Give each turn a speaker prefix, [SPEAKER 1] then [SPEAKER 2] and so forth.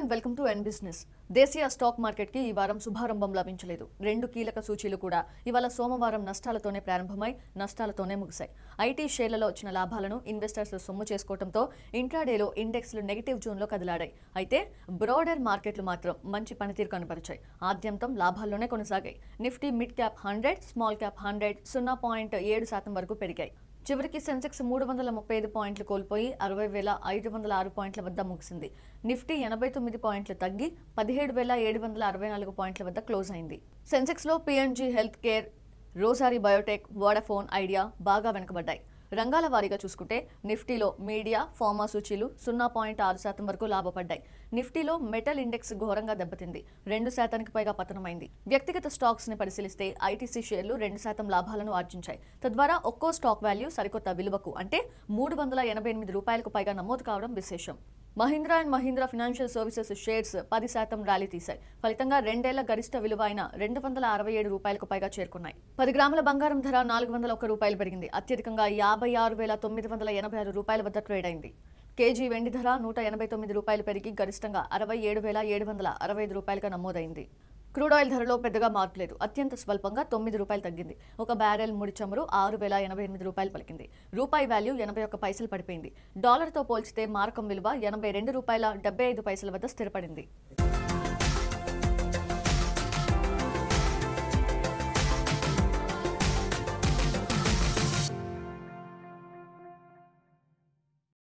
[SPEAKER 1] and welcome to N business దేశీయ stock మార్కెట్కి ఈ వారం శుభారంభం లభించలేదు రెండు కీలక సూచీలు కూడా ఇవాళ సోమవారం నష్టాలతోనే ప్రారంభమై నష్టాలతోనే ముగిశాయి ఐటీ షేర్లలో వచ్చిన లాభాలను ఇన్వెస్టర్స్ సొమ్ము చేసుకోవడంతో ఇంట్రాడేలో ఇండెక్స్లు నెగిటివ్ జోన్లో కదిలాడాయి అయితే బ్రోడర్ మార్కెట్లు మాత్రం మంచి పనితీరు కనబరిచాయి ఆద్యంతం లాభాల్లోనే కొనసాగాయి Nifty mid cap hundred small cap hundred సున్నా పాయింట్ ఏడు శాతం వరకు పెరిగాయి చివరికి సెన్సెక్స్ మూడు వందల ముప్పై ఐదు పాయింట్లు కోల్పోయి అరవై వేల ఐదు వందల ఆరు పాయింట్ల వద్ద ముగిసింది నిఫ్టీ ఎనభై తొమ్మిది పాయింట్లు తగ్గి పదిహేడు వేల ఏడు వందల అరవై నాలుగు పాయింట్ల వద్ద క్లోజ్ అయింది సెన్సెక్స్లో P and G health care Rossari biotech Vodafone Idea బాగా వెనుకబడ్డాయి రంగాల వారీగా చూసుకుంటే నిఫ్టీలో మీడియా ఫార్మా సూచీలు సున్నా పాయింట్ ఆరు శాతం వరకు లాభపడ్డాయి నిఫ్టీలో మెటల్ ఇండెక్స్ ఘోరంగా దెబ్బతింది రెండు శాతానికి పైగా పతనమైంది వ్యక్తిగత స్టాక్స్ ని పరిశీలిస్తే ఐటీసీ షేర్లు రెండు శాతం లాభాలను ఆర్జించాయి తద్వారా ఒక్కో స్టాక్ వాల్యూ సరికొత్త విలువకు అంటే మూడు వందల ఎనభై ఎనిమిది రూపాయలకు పైగా నమోదు కావడం విశేషం Mahindra and Mahindra financial services shares పది శాతం ర్యాలీ తీశాయి ఫలితంగా రెండేళ్ల గరిష్ట విలువ అయిన రెండు వందల అరవై ఏడు రూపాయలకు పైగా చేరుకున్నాయి పది గ్రాముల బంగారం ధర నాలుగు వందల ఒక్క రూపాయలు పెరిగింది అత్యధికంగా యాభై ఆరు వేల తొమ్మిది వందల ఎనభై ఆరు రూపాయల వద్ద ట్రేడ్ అయింది కేజీ వెండి ధర నూట ఎనభై తొమ్మిది రూపాయలు పెరిగి గరిష్టంగా అరవై ఏడు వేల ఏడు వందల అరవై ఐదు రూపాయలుగా నమోదైంది క్రూడ్ ఆయిల్ ధరలో పెద్దగా మార్పు లేదు అత్యంత స్వల్పంగా తొమ్మిది రూపాయలు తగ్గింది ఒక బ్యారెల్ ముడి చమురు ఆరు వేల ఎనభై ఎనిమిది రూపాయలు పలికింది రూపాయి వాల్యూ ఎనభై ఒక్క పైసలు పడిపోయింది డాలర్తో పోల్చితే మారకం విలువ ఎనభై రెండు రూపాయల డెబ్బై ఐదు పైసల వద్ద స్థిరపడింది